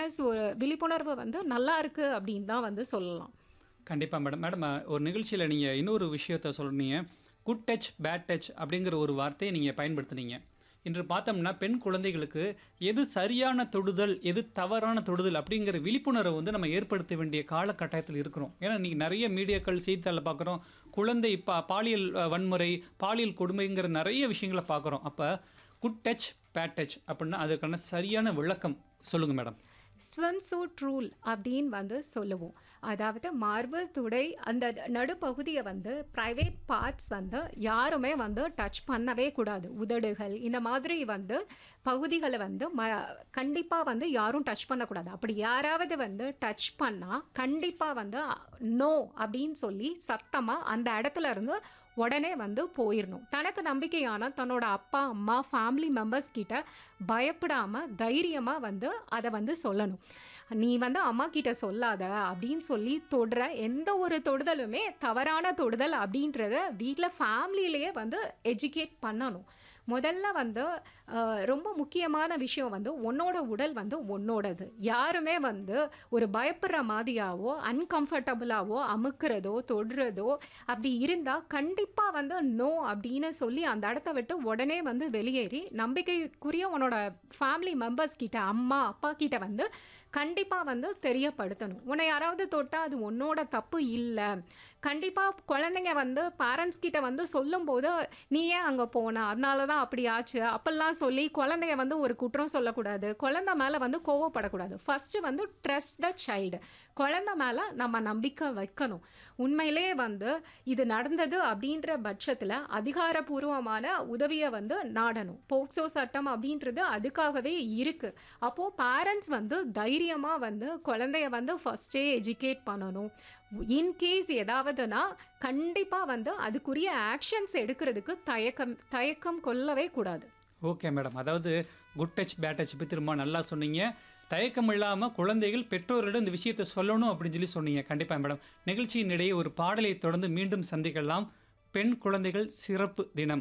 awareness ஒரு விழிப்புணர்வு வந்து நல்லா இருக்கு அப்படின்னு தான் வந்து சொல்லலாம் கண்டிப்பாக மேடம் மேடம் ஒரு நிகழ்ச்சியில் நீங்கள் இன்னொரு விஷயத்த சொன்னீங்க குட் டச் பேட் டச் அப்படிங்கிற ஒரு வார்த்தையை நீங்கள் பயன்படுத்துனீங்க இன்று பார்த்தோம்னா பெண் குழந்தைகளுக்கு எது சரியான தொடுதல் எது தவறான தொடுதல் அப்படிங்கிற விழிப்புணர்வை வந்து நம்ம ஏற்படுத்த வேண்டிய காலகட்டாயத்தில் இருக்கிறோம் ஏன்னா இன்றைக்கி நிறைய மீடியாக்கள் செய்தித்தாளில் பார்க்குறோம் குழந்தை பா பாலியல் அஹ், வன்முறை பாலியல் கொடுமைங்கிற நிறைய விஷயங்களை பார்க்குறோம் அப்போ குட் டச் பேட் டச் அப்படின்னா அதுக்கான சரியான விளக்கம் சொல்லுங்கள் மேடம் ஸ்விம் சூட் ரூல் அப்படின்னு வந்து சொல்லுவோம் அதாவது மார்பு துடை அந்த நடுப்பகுதியை வந்து ப்ரைவேட் பார்ட்ஸ் வந்து யாருமே வந்து டச் பண்ணவே கூடாது உதடுகள் இந்த மாதிரி வந்து பகுதிகளை வந்து ம கண்டிப்பாக வந்து யாரும் டச் பண்ணக்கூடாது அப்படி யாராவது வந்து டச் பண்ணால் கண்டிப்பாக வந்து நோ அப்படின்னு சொல்லி சத்தமாக அந்த இடத்துல இருந்து உடனே வந்து போயிடணும் தனக்கு நம்பிக்கையான தன்னோட அப்பா அம்மா ஃபேமிலி மெம்பர்ஸ் கிட்ட பயப்படாம தைரியமா வந்து அதை வந்து சொல்லணும் நீ வந்து அம்மா கிட்ட சொல்லாத அப்படின்னு சொல்லி தொடுற எந்த ஒரு தொடுதலுமே தவறான தொடுதல் அப்படின்றத வீட்டில் ஃபேமிலியிலேயே வந்து எஜுகேட் பண்ணணும் முதல்ல வந்து அஹ், ரொம்ப முக்கியமான விஷயம் வந்து உன்னோட உடல் வந்து உன்னோடது யாருமே வந்து ஒரு பயப்படுற மாதிரியாவோ அன்கம்ஃபர்டபுளாவோ அமுக்கிறதோ தொடுறதோ அப்படி இருந்தால் கண்டிப்பாக வந்து நோ அப்படின்னு சொல்லி அந்த இடத்த விட்டு உடனே வந்து வெளியேறி நம்பிக்கைக்குரிய உன்னோட ஃபேமிலி மெம்பர்ஸ் கிட்ட அம்மா அப்பா கிட்ட வந்து கண்டிப்பாக வந்து தெரியப்படுத்தணும் உன்னை யாராவது தொட்டால் அது உன்னோட தப்பு இல்லை கண்டிப்பாக குழந்தைங்க வந்து பேரண்ட்ஸ் கிட்ட வந்து சொல்லும்போது நீ ஏன் அங்கே போன அதனால தான் அப்படி ஆச்சு அப்பெல்லாம் சொல்லி குழந்தைய வந்து ஒரு குற்றம் சொல்லக்கூடாது குழந்தை மேலே வந்து கோவப்படக்கூடாது ஃபஸ்ட்டு வந்து ட்ரஸ்ட் த சைல்டு குழந்தை மேலே நம்ம நம்பிக்கை வைக்கணும் உண்மையிலே வந்து இது நடந்தது அப்படின்ற பட்சத்தில் அதிகாரப்பூர்வமான உதவியை வந்து நாடணும் போக்சோ சட்டம் அப்படின்றது அதுக்காகவே இருக்குது அப்போது பேரண்ட்ஸ் வந்து தைரியமாக வந்து குழந்தைய வந்து ஃபஸ்ட்டே எஜுகேட் பண்ணணும் இன்கேஸ் ஏதாவதுனா கண்டிப்பாக வந்து அதுக்குரிய ஆக்ஷன்ஸ் எடுக்கிறதுக்கு தயக்கம் தயக்கம் கொள்ளவே கூடாது ஓகே மேடம் அதாவது குட் டச் பேட் டச் பற்றி ரொம்ப நல்லா சொன்னீங்க தயக்கம் இல்லாமல் குழந்தைகள் பெற்றோரிடம் இந்த விஷயத்தை சொல்லணும் அப்படின்னு சொல்லி சொன்னீங்க கண்டிப்பாக மேடம் நிகழ்ச்சியின் இடையே ஒரு பாடலை தொடர்ந்து மீண்டும் சந்திக்கலாம் பெண் குழந்தைகள் சிறப்பு தினம்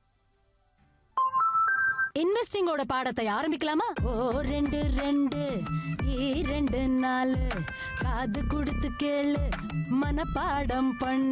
இன்வெஸ்டிங்கோட பாடத்தை ஆரம்பிக்கலாமா ஓ ரெண்டு ரெண்டு இரண்டு நாலு காது கொடுத்து கேளு மனப்பாடம் பண்ணு